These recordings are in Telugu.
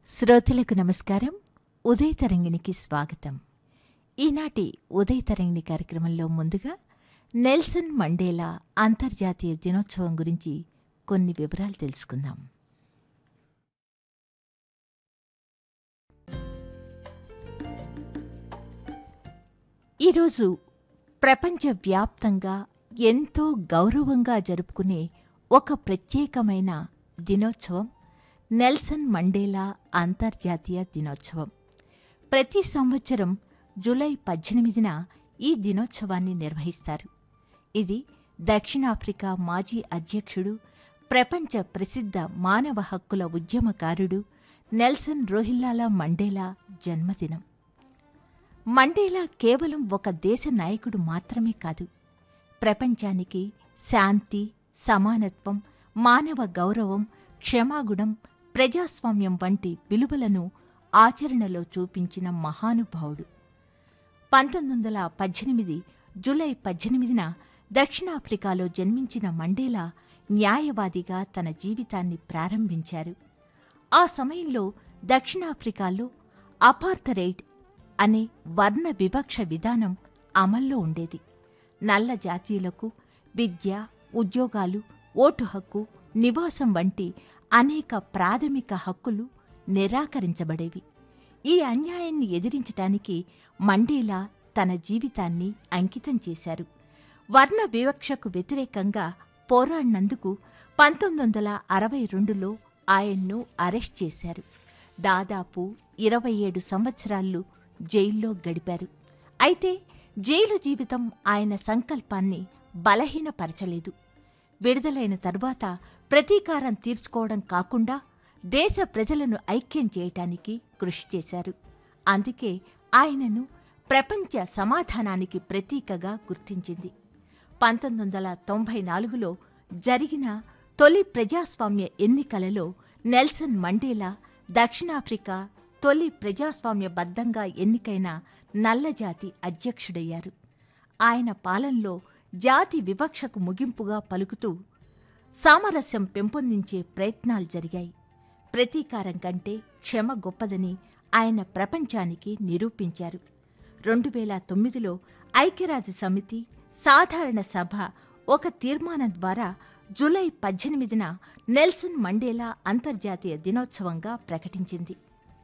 శ్రోతలకు నమస్కారం ఉదయ తరంగిణికి స్వాగతం ఈనాటి ఉదయ తరంగిణి కార్యక్రమంలో ముందుగా నెల్సన్ మండేలా అంతర్జాతీయ దినోత్సవం గురించి కొన్ని వివరాలు తెలుసుకుందాం ఈరోజు ప్రపంచవ్యాప్తంగా ఎంతో గౌరవంగా జరుపుకునే ఒక ప్రత్యేకమైన దినోత్సవం నెల్సన్ మండేలా అంతర్జాతీయ దినోత్సవం ప్రతి సంవత్సరం జూలై పద్దెనిమిదిన ఈ దినోత్సవాన్ని నిర్వహిస్తారు ఇది దక్షిణాఫ్రికా మాజీ అధ్యక్షుడు ప్రపంచ ప్రసిద్ధ మానవ హక్కుల ఉద్యమకారుడు నెల్సన్ రోహిల్లాలా మండేలా జన్మదినం మండేలా కేవలం ఒక దేశ నాయకుడు మాత్రమే కాదు ప్రపంచానికి శాంతి సమానత్వం మానవ గౌరవం క్షమాగుణం ప్రజాస్వామ్యం వంటి విలువలను ఆచరణలో చూపించిన మహానుభావుడు పంతొమ్మిది వందల పద్దెనిమిది జూలై పద్దెనిమిదిన దక్షిణాఫ్రికాలో జన్మించిన మండేలా న్యాయవాదిగా తన జీవితాన్ని ప్రారంభించారు ఆ సమయంలో దక్షిణాఫ్రికాలో అపార్థరైడ్ అనే వర్ణ వివక్ష విధానం అమల్లో ఉండేది నల్ల జాతీయులకు విద్య ఉద్యోగాలు ఓటు హక్కు నివాసం వంటి అనేక ప్రాథమిక హక్కులు నిరాకరించబడేవి ఈ అన్యాయాన్ని ఎదిరించటానికి మండేలా తన జీవితాన్ని అంకితం చేశారు వర్ణ వివక్షకు వ్యతిరేకంగా పోరాడినందుకు పంతొమ్మిది వందల అరవై రెండులో ఆయన్ను అరెస్ట్ చేశారు దాదాపు ఇరవై ఏడు సంవత్సరాలు జైల్లో గడిపారు అయితే జైలు జీవితం ఆయన సంకల్పాన్ని బలహీనపరచలేదు విడుదలైన తరువాత ప్రతీకారం తీర్చుకోవడం కాకుండా దేశ ప్రజలను ఐక్యం చేయటానికి కృషి చేశారు అందుకే ఆయనను ప్రపంచ సమాధానానికి ప్రతీకగా గుర్తించింది పంతొమ్మిది వందల తొంభై నాలుగులో జరిగిన తొలి ప్రజాస్వామ్య ఎన్నికలలో నెల్సన్ మండేలా దక్షిణాఫ్రికా తొలి ప్రజాస్వామ్యబద్ధంగా ఎన్నికైన నల్లజాతి అధ్యక్షుడయ్యారు ఆయన పాలనలో జాతి వివక్షకు ముగింపుగా పలుకుతూ సామరస్యం పెంపొందించే ప్రయత్నాలు జరిగాయి ప్రతీకారం కంటే క్షమ గొప్పదని ఆయన ప్రపంచానికి నిరూపించారు రెండు వేల తొమ్మిదిలో ఐక్యరాజ్య సమితి సాధారణ సభ ఒక తీర్మానం ద్వారా జూలై పద్దెనిమిదిన నెల్సన్ మండేలా అంతర్జాతీయ దినోత్సవంగా ప్రకటించింది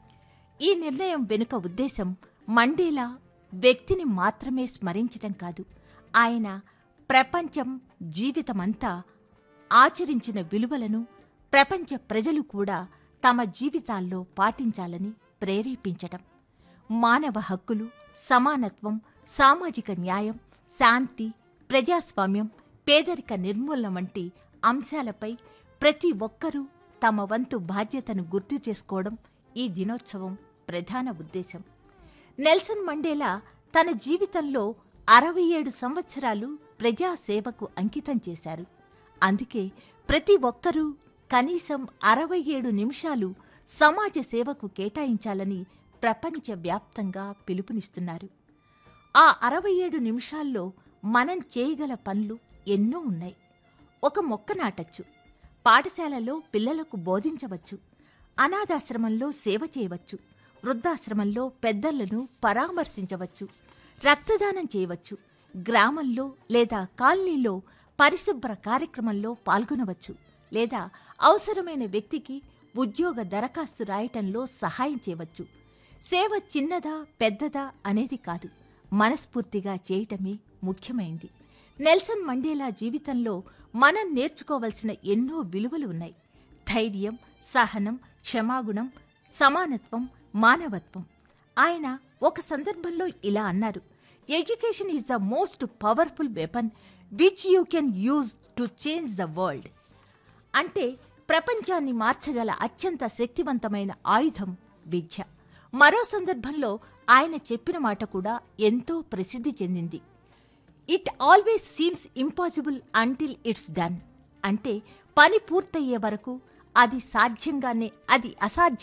ఈ నిర్ణయం వెనుక ఉద్దేశం మండేలా వ్యక్తిని మాత్రమే స్మరించటం కాదు ఆయన ప్రపంచం జీవితమంతా ఆచరించిన విలువలను ప్రపంచ ప్రజలు కూడా తమ జీవితాల్లో పాటించాలని ప్రేరేపించటం మానవ హక్కులు సమానత్వం సామాజిక న్యాయం శాంతి ప్రజాస్వామ్యం పేదరిక నిర్మూలన వంటి అంశాలపై ప్రతి ఒక్కరూ తమ వంతు బాధ్యతను గుర్తు చేసుకోవడం ఈ దినోత్సవం ప్రధాన ఉద్దేశం నెల్సన్ మండేలా తన జీవితంలో అరవై ఏడు సంవత్సరాలు ప్రజాసేవకు అంకితం చేశారు అందుకే ప్రతి ఒక్కరూ కనీసం అరవై ఏడు నిమిషాలు సమాజ సేవకు కేటాయించాలని ప్రపంచవ్యాప్తంగా పిలుపునిస్తున్నారు ఆ అరవై ఏడు నిమిషాల్లో మనం చేయగల పనులు ఎన్నో ఉన్నాయి ఒక మొక్క నాటచ్చు పాఠశాలలో పిల్లలకు బోధించవచ్చు అనాథాశ్రమంలో సేవ చేయవచ్చు వృద్ధాశ్రమంలో పెద్దలను పరామర్శించవచ్చు రక్తదానం చేయవచ్చు గ్రామంలో లేదా కాలనీలో పరిశుభ్ర కార్యక్రమంలో పాల్గొనవచ్చు లేదా అవసరమైన వ్యక్తికి ఉద్యోగ దరఖాస్తు రాయటంలో సహాయం చేయవచ్చు సేవ చిన్నదా పెద్దదా అనేది కాదు మనస్ఫూర్తిగా చేయటమే ముఖ్యమైంది నెల్సన్ మండేలా జీవితంలో మనం నేర్చుకోవలసిన ఎన్నో విలువలు ఉన్నాయి ధైర్యం సహనం క్షమాగుణం సమానత్వం మానవత్వం ఆయన ఒక సందర్భంలో ఇలా అన్నారు education is the most powerful weapon which you can use to change the world అంటే ప్రపంచాన్ని మార్చగల అత్యంత శక్తివంతమైన ఆయుధం విద్య మరో సందర్భంలో ఆయన చెప్పిన మాట కూడా ఎంతో ప్రసిద్ధి చెందింది it always seems impossible until it's done అంటే పని పూర్తయ్యే వరకు అది సాధ్యంగానే అది అసాధ్యం